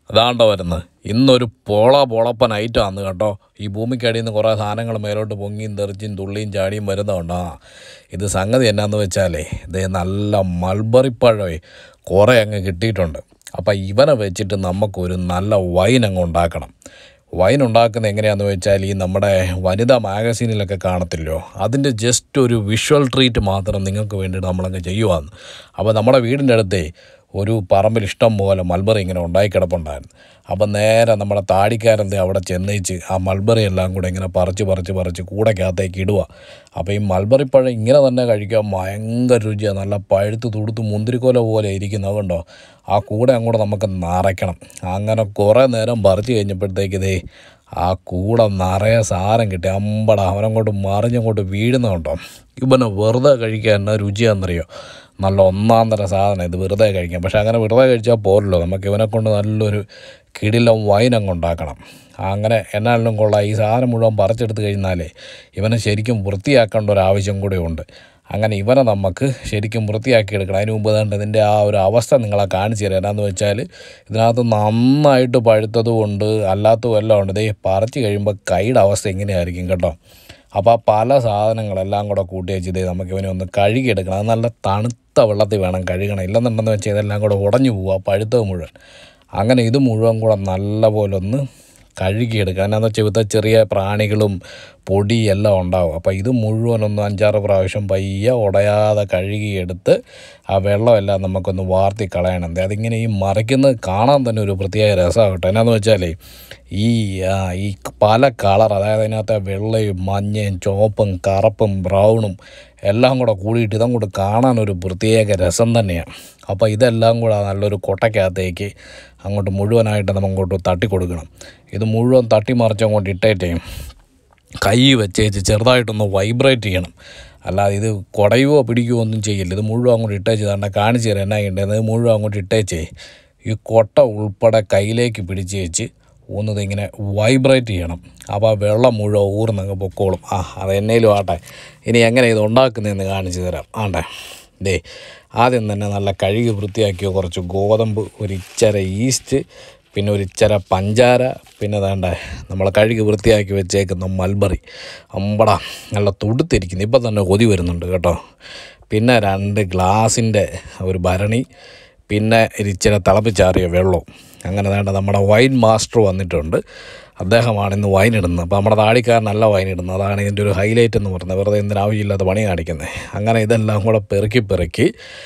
അതാണ്ട വരുന്നത് ഇന്നൊരു പോള പൊളപ്പൻ ഐറ്റമാണ് കേട്ടോ ഈ ഭൂമിക്കടിയിൽ നിന്ന് കുറേ സാധനങ്ങൾ മേലോട്ട് പൊങ്ങിയും തെറിച്ചും തുള്ളിയും ചാടിയും വരുന്നതുകൊണ്ട് ആ ഇത് സംഗതി എന്നാന്ന് വെച്ചാലേ ഇത് നല്ല മൾബറി പഴമേ കുറേ അങ്ങ് കിട്ടിയിട്ടുണ്ട് അപ്പം ഇവനെ വെച്ചിട്ട് നമുക്കൊരു നല്ല വൈൻ അങ്ങ് ഉണ്ടാക്കണം വൈൻ ഉണ്ടാക്കുന്നത് എങ്ങനെയാണെന്ന് വെച്ചാൽ ഈ നമ്മുടെ വനിതാ മാഗസീനിലൊക്കെ കാണത്തില്ലോ അതിൻ്റെ ജസ്റ്റ് ഒരു വിഷ്വൽ ട്രീറ്റ് മാത്രം നിങ്ങൾക്ക് വേണ്ടിയിട്ട് നമ്മളങ്ങ് ചെയ്യുവാന്ന് അപ്പോൾ നമ്മുടെ വീടിൻ്റെ അടുത്തേ ഒരു പറമ്പിൽ ഇഷ്ടം പോലെ മൾബറി ഇങ്ങനെ ഉണ്ടായി കിടപ്പുണ്ടായിരുന്നു അപ്പം നേരെ നമ്മുടെ താടിക്കാരൻ്റെ അവിടെ ചെന്നേച്ച് ആ മൾബറി എല്ലാം കൂടെ ഇങ്ങനെ പറിച്ച് പറിച്ച് പറിച്ച് കൂടക്കകത്തേക്ക് ഇടുക അപ്പോൾ ഈ മൾബറി പഴം ഇങ്ങനെ തന്നെ കഴിക്കാൻ ഭയങ്കര രുചിയാണ് നല്ല പഴുത്ത് തുടുത്ത് മുന്തിരിക്കോല പോലെ ഇരിക്കുന്നത് കണ്ടോ ആ കൂടെ അങ്ങോട്ട് നമുക്ക് നിറയ്ക്കണം അങ്ങനെ കുറേ നേരം പറിച്ച് കഴിഞ്ഞപ്പോഴത്തേക്ക് ഇതേ ആ കൂടെ നിറയെ സാരം കിട്ടി അമ്പട അവനങ്ങോട്ട് മറിഞ്ഞങ്ങോട്ട് വീഴുന്നുണ്ടോ ഇവനെ വെറുതെ കഴിക്കാൻ എന്നാ രുചിയാണെന്നറിയോ നല്ല ഒന്നാം തരം സാധനം ഇത് വെറുതെ കഴിക്കാം പക്ഷെ അങ്ങനെ വെറുതെ കഴിച്ചാൽ പോരല്ലോ നമുക്ക് ഇവനെ കൊണ്ട് നല്ലൊരു കിടിലം വൈൻ അങ്ങ് ഉണ്ടാക്കണം അങ്ങനെ എന്നാലും കൊള്ളാം ഈ സാധനം മുഴുവൻ പറിച്ചെടുത്ത് കഴിഞ്ഞാലേ ഇവനെ ശരിക്കും വൃത്തിയാക്കേണ്ട ഒരു ആവശ്യം കൂടെ ഉണ്ട് അങ്ങനെ ഇവനെ നമുക്ക് ശരിക്കും വൃത്തിയാക്കി എടുക്കണം അതിന് മുമ്പ് തന്നെ ഇതിൻ്റെ ആ ഒരു അവസ്ഥ നിങ്ങളെ കാണിച്ചു തരാം എന്നാന്ന് വെച്ചാൽ ഇതിനകത്ത് നന്നായിട്ട് പഴുത്തതും ഉണ്ട് അല്ലാത്തതും എല്ലാം ഉണ്ട് ഇതേ പറിച്ച് കഴിയുമ്പോൾ കൈയുടെ അവസ്ഥ എങ്ങനെയായിരിക്കും കേട്ടോ അപ്പോൾ ആ പല സാധനങ്ങളെല്ലാം കൂടെ കൂട്ടി വെച്ച് ഇതേ നമുക്ക് ഇവനെ ഒന്ന് കഴുകിയെടുക്കണം അത് നല്ല തണുത്ത വെള്ളത്തിൽ വേണം കഴുകണം ഇല്ലെന്നുണ്ടെന്ന് വെച്ചാൽ ഇതെല്ലാം കൂടെ ഉടഞ്ഞു പോവുക പഴുത്തത് മുഴുവൻ അങ്ങനെ ഇത് മുഴുവൻ കൂടെ നല്ല പോലെ ഒന്ന് കഴുകിയെടുക്കുക എന്നാന്ന് വെച്ചാൽ ഇവിടുത്തെ ചെറിയ പ്രാണികളും പൊടി എല്ലാം ഉണ്ടാവും അപ്പോൾ ഇത് മുഴുവനൊന്ന് അഞ്ചാറ് പ്രാവശ്യം പയ്യെ ഉടയാതെ കഴുകിയെടുത്ത് ആ വെള്ളമെല്ലാം നമുക്കൊന്ന് വാർത്തി കളയണം ദേ അതിങ്ങനെ ഈ മറിക്കുന്നത് കാണാൻ തന്നെ ഒരു പ്രത്യേക രസമാണ് കേട്ടോ എന്നാന്ന് വെച്ചാലേ ഈ ആ, ഈ പല കളർ അതായത് അതിനകത്തെ വെള്ളയും മഞ്ഞയും ചുവപ്പും കറുപ്പും ബ്രൗണും എല്ലാം കൂടെ കൂടിയിട്ട് ഇതങ്ങോട്ട് കാണാൻ ഒരു പ്രത്യേക രസം തന്നെയാണ് അപ്പോൾ ഇതെല്ലാം കൂടെ നല്ലൊരു കൊട്ടയ്ക്കകത്തേക്ക് അങ്ങോട്ട് മുഴുവനായിട്ട് നമുക്കങ്ങോട്ട് തട്ടി കൊടുക്കണം ഇത് മുഴുവൻ തട്ടി മറിച്ച് അങ്ങോട്ട് ഇട്ടേറ്റേ കൈ വെച്ചേച്ച് ചെറുതായിട്ടൊന്ന് വൈബ്രേറ്റ് ചെയ്യണം അല്ലാതെ ഇത് കുടയുവോ പിടിക്കുകയോ ഒന്നും ചെയ്യില്ല ഇത് മുഴുവൻ അങ്ങോട്ട് ഇട്ടേച്ച് തണ്ട കാണിച്ചു തരാം എന്നാ ചെയ്യേണ്ടത് ഇത് മുഴുവൻ അങ്ങോട്ട് ഇട്ടേച്ചേ ഈ കൊട്ട ഉൾപ്പെടെ കയ്യിലേക്ക് പിടിച്ച് വെച്ച് ഒന്നത് ഇങ്ങനെ വൈബ്രേറ്റ് ചെയ്യണം അപ്പോൾ ആ വെള്ളം മുഴുവൻ ഊർന്നങ്ങ് പൊക്കോളും ആ അത് എന്നേലും ആട്ടെ ഇനി എങ്ങനെ ഇത് ഉണ്ടാക്കുന്നതെന്ന് കാണിച്ചു തരാം ആണ്ടെ ദേ ആദ്യം തന്നെ നല്ല കഴുകി വൃത്തിയാക്കിയ കുറച്ച് ഗോതമ്പ് ഒരു ഇച്ചര ഈസ്റ്റ് പിന്നെ ഒരു ഇച്ചര പഞ്ചാര പിന്നെ വേണ്ട നമ്മൾ കഴുകി വൃത്തിയാക്കി വെച്ചേക്കുന്ന മൽബറി അമ്പട നല്ല തുടുത്തിരിക്കുന്നു ഇപ്പം തന്നെ കൊതി വരുന്നുണ്ട് കേട്ടോ പിന്നെ രണ്ട് ഗ്ലാസിൻ്റെ ഒരു ഭരണി പിന്നെ ഒരു ഇച്ചിരി തിളപ്പിച്ചാറിയ വെള്ളവും അങ്ങനെ വേണ്ട നമ്മുടെ വൈൻ മാസ്റ്റർ വന്നിട്ടുണ്ട് അദ്ദേഹമാണ് ഇന്ന് വൈൻ ഇടുന്നത് അപ്പോൾ നമ്മുടെ താടിക്കാരനല്ല വൈൻ ഇടുന്നത് അതാണ് ഇതിൻ്റെ ഒരു ഹൈലൈറ്റ് എന്ന് പറയുന്നത് വെറുതെ എന്തിനും ആവശ്യമില്ലാത്ത പണി കാണിക്കുന്നത് അങ്ങനെ ഇതെല്ലാം കൂടെ പെറുക്കി പെറുക്കി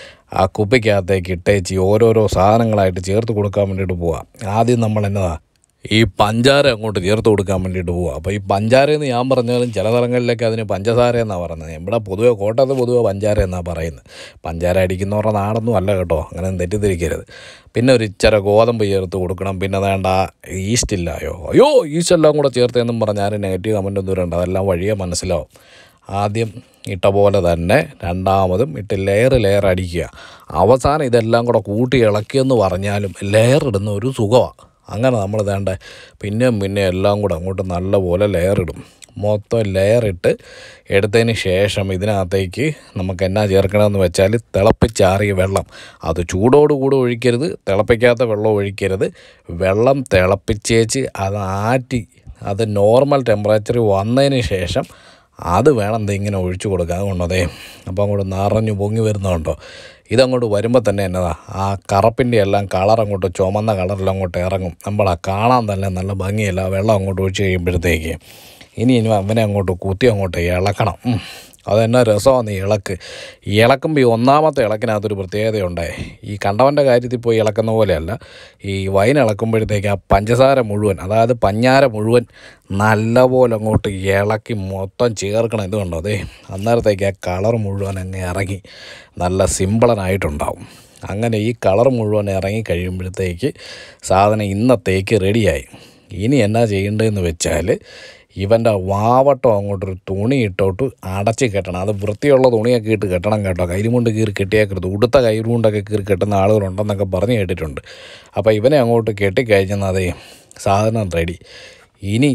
ആ കുപ്പിക്കകത്തേക്ക് ഇട്ടേച്ച് ഓരോരോ സാധനങ്ങളായിട്ട് ചേർത്ത് കൊടുക്കാൻ വേണ്ടിയിട്ട് പോവാം ആദ്യം നമ്മൾ എന്നതാ ഈ പഞ്ചാര അങ്ങോട്ട് ചേർത്ത് കൊടുക്കാൻ വേണ്ടിയിട്ട് പോവുക അപ്പോൾ ഈ പഞ്ചാര എന്ന് ഞാൻ പറഞ്ഞാലും ചില സ്ഥലങ്ങളിലൊക്കെ അതിന് പഞ്ചസാര എന്നാണ് പറയുന്നത് ഇവിടെ പൊതുവെ കോട്ടയത്ത് പൊതുവെ പഞ്ചാര എന്നാണ് പറയുന്നത് പഞ്ചാര അടിക്കുന്നവരുടെ നാടൊന്നും അല്ല കേട്ടോ അങ്ങനെ ഒന്നും തെറ്റിദ്ധരിക്കരുത് പിന്നെ ഒരു ഇച്ചിര ഗോതമ്പ് ചേർത്ത് കൊടുക്കണം പിന്നെ വേണ്ട ഈസ്റ്റ് ഇല്ലായോ അയ്യോ ഈസ്റ്റ് എല്ലാം കൂടെ ചേർത്തെന്നും പറഞ്ഞാൽ ആരും നെഗറ്റീവ് കമൻ്റ് ഒന്നും വരണ്ട അതെല്ലാം വഴിയേ മനസ്സിലാവും ആദ്യം ഇട്ട പോലെ തന്നെ രണ്ടാമതും ഇട്ട് ലെയർ ലെയർ അടിക്കുക അവസാനം ഇതെല്ലാം കൂടെ കൂട്ടി ഇളക്കിയെന്ന് പറഞ്ഞാലും ലെയർ ഇടുന്ന ഒരു സുഖമാണ് അങ്ങനെ നമ്മൾ വേണ്ട പിന്നെയും പിന്നെ എല്ലാം കൂടെ അങ്ങോട്ട് നല്ലപോലെ ലെയർ ഇടും മൊത്തം ലെയർ ഇട്ട് എടുത്തതിന് ശേഷം ഇതിനകത്തേക്ക് നമുക്ക് എന്നാ ചേർക്കണമെന്ന് വെച്ചാൽ തിളപ്പിച്ചാറിയ വെള്ളം അത് ചൂടോടുകൂടി ഒഴിക്കരുത് തിളപ്പിക്കാത്ത വെള്ളം ഒഴിക്കരുത് വെള്ളം തിളപ്പിച്ചേച്ച് അത് ആറ്റി അത് നോർമൽ ടെമ്പറേച്ചർ വന്നതിന് ശേഷം അത് വേണം ദേ ഇങ്ങനെ ഒഴിച്ചു കൊടുക്കുക അതുകൊണ്ടോ അതേ അപ്പോൾ അങ്ങോട്ട് നിറഞ്ഞു പൊങ്ങി വരുന്നുണ്ടോ ഇതങ്ങോട്ട് വരുമ്പോൾ തന്നെ എന്നതാ ആ കറുപ്പിൻ്റെ എല്ലാം കളർ അങ്ങോട്ട് ചുമന്ന കളറെല്ലാം അങ്ങോട്ട് ഇറങ്ങും നമ്മളാ കാണാൻ തന്നെ നല്ല ഭംഗിയല്ല ആ വെള്ളം അങ്ങോട്ട് ഒഴിച്ച് കഴിയുമ്പോഴത്തേക്ക് ഇനി ഇനി അവനെ അങ്ങോട്ട് കുത്തി അങ്ങോട്ട് ഇളക്കണം ഉം. അതെന്നാ രസമാണ് ഈ ഇളക്ക് ഈ ഇളക്കുമ്പോൾ ഈ ഒന്നാമത്തെ ഇളക്കിനകത്തൊരു പ്രത്യേകതയുണ്ട് ഈ കണ്ടവൻ്റെ കാര്യത്തിൽ പോയി ഇളക്കുന്ന പോലെയല്ല ഈ വൈൻ ഇളക്കുമ്പോഴത്തേക്ക് ആ പഞ്ചസാര മുഴുവൻ അതായത് പഞ്ഞാര മുഴുവൻ നല്ലപോലെ അങ്ങോട്ട് ഇളക്കി മൊത്തം ചേർക്കണം ഇത് കണ്ടോ അതെ അന്നേരത്തേക്ക് ആ കളർ മുഴുവൻ അങ്ങ് ഇറങ്ങി നല്ല സിമ്പിളനായിട്ടുണ്ടാവും അങ്ങനെ ഈ കളർ മുഴുവൻ ഇറങ്ങി കഴിയുമ്പോഴത്തേക്ക് സാധനം ഇന്നത്തേക്ക് റെഡിയായി ഇനി എന്നാ ചെയ്യേണ്ടതെന്ന് വെച്ചാൽ ഇവൻ്റെ വാവട്ടം അങ്ങോട്ടൊരു തുണി ഇട്ടോട്ട് അടച്ച് കെട്ടണം അത് വൃത്തിയുള്ള തുണിയൊക്കെ ഇട്ട് കെട്ടണം കേട്ടോ കൈരുമുണ്ട് കീറി കെട്ടിയേക്കരുത് ഉടുത്ത കൈരുമുണ്ടൊക്കെ കീറി കെട്ടുന്ന ആളുകളുണ്ടെന്നൊക്കെ പറഞ്ഞു കേട്ടിട്ടുണ്ട് അപ്പോൾ ഇവനെ അങ്ങോട്ട് കെട്ടിക്കഴിഞ്ഞാൽ അതേ സാധനം റെഡി ഇനി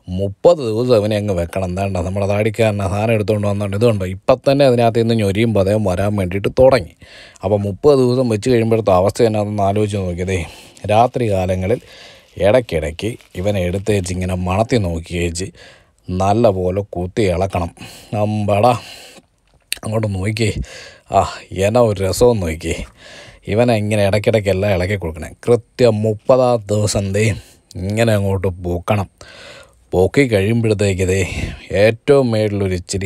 മുപ്പത് ദിവസം അവനെ അങ്ങ് വെക്കണം എന്താണ്ട നമ്മുടെ താടിക്കാരനെ സാധനം എടുത്തുകൊണ്ട് വന്നുകൊണ്ട് ഇതുണ്ടോ ഇപ്പം തന്നെ അതിനകത്ത് നിന്ന് ഞൊരിയും പതയും വരാൻ വേണ്ടിയിട്ട് തുടങ്ങി അപ്പോൾ മുപ്പത് ദിവസം വെച്ച് കഴിയുമ്പോഴത്തെ അവസ്ഥ എന്നാണെന്ന് ആലോചിച്ച് നോക്കിയതേ രാത്രി കാലങ്ങളിൽ ഇടയ്ക്കിടയ്ക്ക് ഇവനെ എടുത്തേച്ച് ഇങ്ങനെ മണത്തി നോക്കിയേച്ച് നല്ല പോലെ കുത്തി ഇളക്കണം അമ്പടാ അങ്ങോട്ട് നോക്കിയേ ആ എന്നാ ഒരു രസവും നോക്കിയേ ഇവനെ ഇങ്ങനെ ഇടയ്ക്കിടയ്ക്ക് എല്ലാം ഇളക്കി കൊടുക്കണേ കൃത്യം മുപ്പതാം ദിവസം ദേ ഇങ്ങനെ അങ്ങോട്ട് പൂക്കണം പോക്കി കഴിയുമ്പോഴത്തേക്ക് ദേ ഏറ്റവും മേളിലൊരു ഇച്ചിരി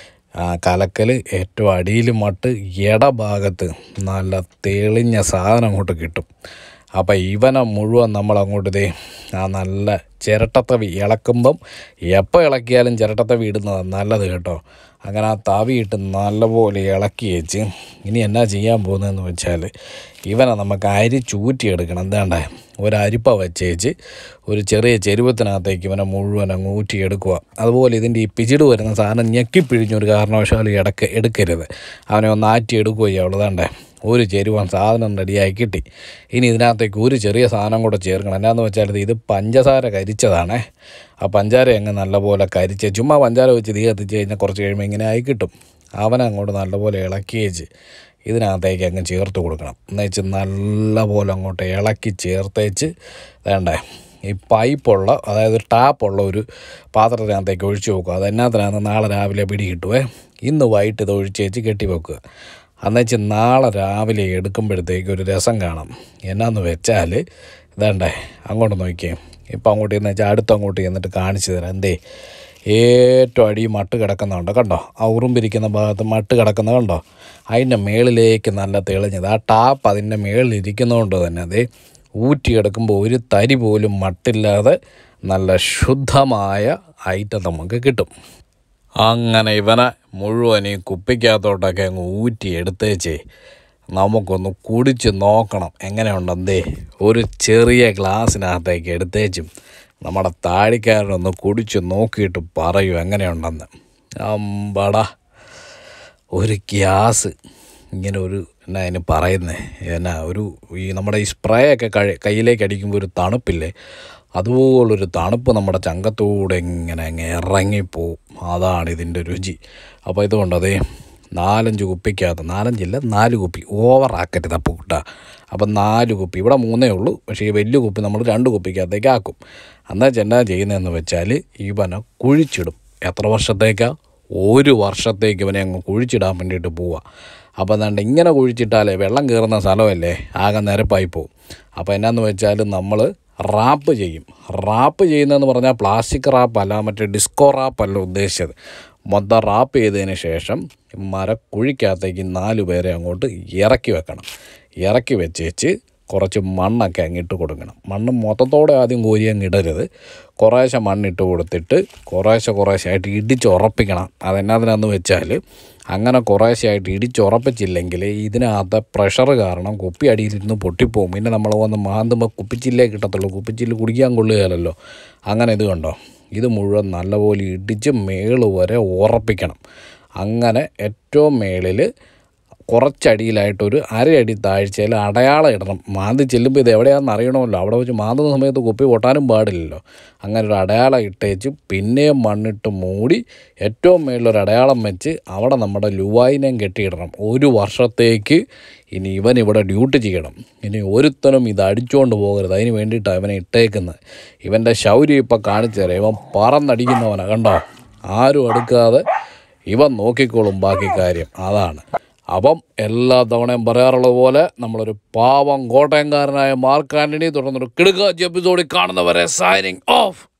കലക്കൽ ഏറ്റവും അടിയിൽ മട്ട് ഇടഭാഗത്ത് നല്ല തെളിഞ്ഞ സാധനം അങ്ങോട്ട് കിട്ടും അപ്പം ഇവനെ മുഴുവൻ നമ്മൾ അങ്ങോട്ട് ദേ ആ നല്ല ചിരട്ടത്തവി ഇളക്കുമ്പം എപ്പോൾ ഇളക്കിയാലും ചിരട്ടത്തവി ഇടുന്നതാണ് നല്ലത് കേട്ടോ അങ്ങനെ ആ തവിയിട്ട് നല്ലപോലെ ഇളക്കി വെച്ച് ഇനി എന്നാ ചെയ്യാൻ പോകുന്നതെന്ന് വെച്ചാൽ ഇവനെ നമുക്ക് അരി ചൂറ്റിയെടുക്കണം എന്താണ്ടേ ഒരു അരിപ്പ വെച്ചേച്ച് ഒരു ചെറിയ ചെരുവത്തിനകത്തേക്ക് ഇവനെ മുഴുവൻ അങ്ങ് ഊറ്റിയെടുക്കുക അതുപോലെ ഇതിൻ്റെ ഈ പിചിട് വരുന്ന സാധനം ഞെക്കിപ്പിഴിഞ്ഞൊരു കാരണവശാലും ഇടക്ക് എടുക്കരുത് അവനെ ഒന്ന് ആറ്റി എടുക്കുക ചെയ്യുള്ളൂ വേണ്ടേ ഒരു ചെരുവൻ സാധനം റെഡിയായി കിട്ടി ഇനി ഇതിനകത്തേക്ക് ഒരു ചെറിയ സാധനം കൂടെ ചേർക്കണം എന്നാന്ന് വെച്ചാൽ ഇത് പഞ്ചസാര കരിച്ചതാണേ ആ പഞ്ചാര അങ്ങ് നല്ലപോലെ കരിച്ച് ചുമ്മാ പഞ്ചാര വെച്ച് തീ കത്തിച്ച് കഴിഞ്ഞാൽ കുറച്ച് കഴിയുമ്പോൾ ഇങ്ങനെ ആയി കിട്ടും അവനെ അങ്ങോട്ട് നല്ലപോലെ ഇളക്കി വെച്ച് ഇതിനകത്തേക്ക് അങ്ങ് ചേർത്ത് കൊടുക്കണം എന്നുവെച്ച് നല്ലപോലെ അങ്ങോട്ട് ഇളക്കി ചേർത്തേച്ച് വേണ്ടേ ഈ പൈപ്പുള്ള അതായത് ടാപ്പുള്ള ഒരു പാത്രത്തിനകത്തേക്ക് ഒഴിച്ചു വെക്കുക അത് എന്നാത്തിനകത്ത് നാളെ രാവിലെ പിടി കിട്ടുവേ ഇന്ന് വൈകിട്ട് ഇത് ഒഴിച്ച് വെച്ച് കെട്ടി വെക്കുക എന്നുവെച്ച് നാളെ രാവിലെ എടുക്കുമ്പോഴത്തേക്ക് ഒരു രസം കാണാം എന്നാന്ന് വെച്ചാൽ ഇതേണ്ടേ അങ്ങോട്ട് നോക്കിയേ ഇപ്പം അങ്ങോട്ട് ചെന്ന് വെച്ചാൽ അടുത്തങ്ങോട്ട് ചെന്നിട്ട് കാണിച്ചു തരാം എന്തേ ഏറ്റവും അടി മട്ട് കിടക്കുന്നുണ്ട് കണ്ടോ ആ ഉറുമ്പിരിക്കുന്ന ഭാഗത്ത് മട്ട് കിടക്കുന്ന കണ്ടോ അതിൻ്റെ മേളിലേക്ക് നല്ല തെളിഞ്ഞത് ആ ടാപ്പ് അതിൻ്റെ മേളിലിരിക്കുന്നതുകൊണ്ട് തന്നെ അതേ ഊറ്റിയെടുക്കുമ്പോൾ ഒരു തരി പോലും മട്ടില്ലാതെ നല്ല ശുദ്ധമായ ഐറ്റം നമുക്ക് കിട്ടും അങ്ങനെ ഇവനെ മുഴുവൻ ഈ കുപ്പിക്കകത്തോട്ടൊക്കെ അങ്ങ് ഊറ്റി എടുത്തേച്ചേ നമുക്കൊന്ന് കുടിച്ച് നോക്കണം എങ്ങനെയുണ്ടെന്തേ ഒരു ചെറിയ ഗ്ലാസ്സിനകത്തേക്ക് എടുത്തേച്ചും നമ്മുടെ താടിക്കാരനൊന്ന് കുടിച്ച് നോക്കിയിട്ട് പറയൂ എങ്ങനെയുണ്ടെന്ന് അമ്പടാ ഒരു ഗ്യാസ് ഇങ്ങനെ ഒരു എന്നാ അതിന് പറയുന്നത് എന്നാ ഒരു ഈ നമ്മുടെ ഈ സ്പ്രേ ഒക്കെ കഴി കയ്യിലേക്ക് അടിക്കുമ്പോൾ ഒരു തണുപ്പില്ലേ അതുപോലൊരു തണുപ്പ് നമ്മുടെ ചങ്കത്തൂടെ ഇങ്ങനെ അങ്ങ് ഇറങ്ങിപ്പോവും അതാണ് ഇതിൻ്റെ രുചി അപ്പോൾ ഇതുകൊണ്ട് അതേ നാലഞ്ച് കുപ്പിക്കകത്ത് നാലഞ്ചില്ല നാല് കുപ്പി ഓവറാക്കരുത് അപ്പോൾ കൂട്ടാ അപ്പം നാല് കുപ്പി ഇവിടെ മൂന്നേ ഉള്ളൂ പക്ഷേ ഈ വലിയ കുപ്പി നമ്മൾ രണ്ട് കുപ്പിക്കകത്തേക്ക് ആക്കും എന്നാൽ എന്നാ ചെയ്യുന്നതെന്ന് വെച്ചാൽ ഇവനെ കുഴിച്ചിടും എത്ര വർഷത്തേക്കാണ് ഒരു വർഷത്തേക്ക് ഇവനെ അങ്ങ് കുഴിച്ചിടാൻ വേണ്ടിയിട്ട് പോവുക അപ്പോൾ എന്താണ്ട് ഇങ്ങനെ കുഴിച്ചിട്ടാലേ വെള്ളം കയറുന്ന സ്ഥലമല്ലേ ആകെ നിരപ്പായി പോവും അപ്പോൾ എന്നാന്ന് വെച്ചാൽ നമ്മൾ റാപ്പ് ചെയ്യും റാപ്പ് ചെയ്യുന്നതെന്ന് പറഞ്ഞാൽ പ്ലാസ്റ്റിക് റാപ്പ് അല്ല മറ്റേ ഡിസ്കോ റാപ്പ് അല്ല ഉദ്ദേശിച്ചത് മൊത്തം റാപ്പ് ചെയ്തതിന് ശേഷം മരക്കുഴിക്കകത്തേക്ക് നാല് പേരെ അങ്ങോട്ട് ഇറക്കി വെക്കണം ഇറക്കി വെച്ചേച്ച് കുറച്ച് മണ്ണൊക്കെ അങ്ങിട്ട് കൊടുക്കണം മണ്ണ് മൊത്തത്തോടെ ആദ്യം കോരി അങ്ങ് ഇടരുത് കുറേശ്ശെ മണ്ണിട്ട് കൊടുത്തിട്ട് കുറേശ്ശെ കുറേശ്ശെ ആയിട്ട് ഇടിച്ചുറപ്പിക്കണം അതെന്നാതിനാന്ന് വെച്ചാൽ അങ്ങനെ കുറേശ്ശെ ആയിട്ട് ഇടിച്ചുറപ്പിച്ചില്ലെങ്കിൽ ഇതിനകത്ത് പ്രഷർ കാരണം കുപ്പി അടിയിലിരുന്ന് പൊട്ടിപ്പോവും പിന്നെ നമ്മൾ വന്ന് മാന്തുമ്പോൾ കുപ്പിച്ചില്ലേ കിട്ടത്തുള്ളൂ കുപ്പിച്ചില്ല് കുടിക്കാൻ കൊള്ളുകയല്ലോ അങ്ങനെ ഇത് കണ്ടോ ഇത് മുഴുവൻ നല്ലപോലെ ഇടിച്ച് മേള് വരെ ഉറപ്പിക്കണം അങ്ങനെ ഏറ്റവും മേളിൽ കുറച്ചടിയിലായിട്ടൊരു അരയടി താഴ്ചയിൽ അടയാളം ഇടണം മാന്തി ചെല്ലുമ്പോൾ ഇത് എവിടെയാണെന്ന് അറിയണമല്ലോ അവിടെ വെച്ച് മാന്തുന്ന സമയത്ത് കുപ്പി പൊട്ടാനും പാടില്ലല്ലോ അങ്ങനെ ഒരു അടയാളം ഇട്ടേച്ച് പിന്നെയും മണ്ണിട്ട് മൂടി ഏറ്റവും മേളിലൊരു അടയാളം വെച്ച് അവിടെ നമ്മുടെ ലുവായിനെയും കെട്ടിയിടണം ഒരു വർഷത്തേക്ക് ഇനി ഇവൻ ഇവിടെ ഡ്യൂട്ടി ചെയ്യണം ഇനി ഒരുത്തനും ഇത് അടിച്ചുകൊണ്ട് പോകരുത് അതിന് വേണ്ടിയിട്ടാണ് ഇവനെ ഇട്ടേക്കുന്നത് ഇവൻ്റെ ശൗര്യം ഇപ്പം കാണിച്ചു തരാം ഇവൻ പറന്നടിക്കുന്നവനാണ് കണ്ടോ ആരും അടുക്കാതെ ഇവൻ നോക്കിക്കോളും ബാക്കി കാര്യം അതാണ് അപ്പം എല്ലാ തവണയും പറയാറുള്ളത് പോലെ നമ്മളൊരു പാവം കോട്ടയംകാരനായ മാർക്ക് ആൻ്റണി തുടർന്നൊരു കിടുക്കാച്ചി എപ്പിസോഡിൽ കാണുന്നവരെ സൈനിങ് ഓഫ്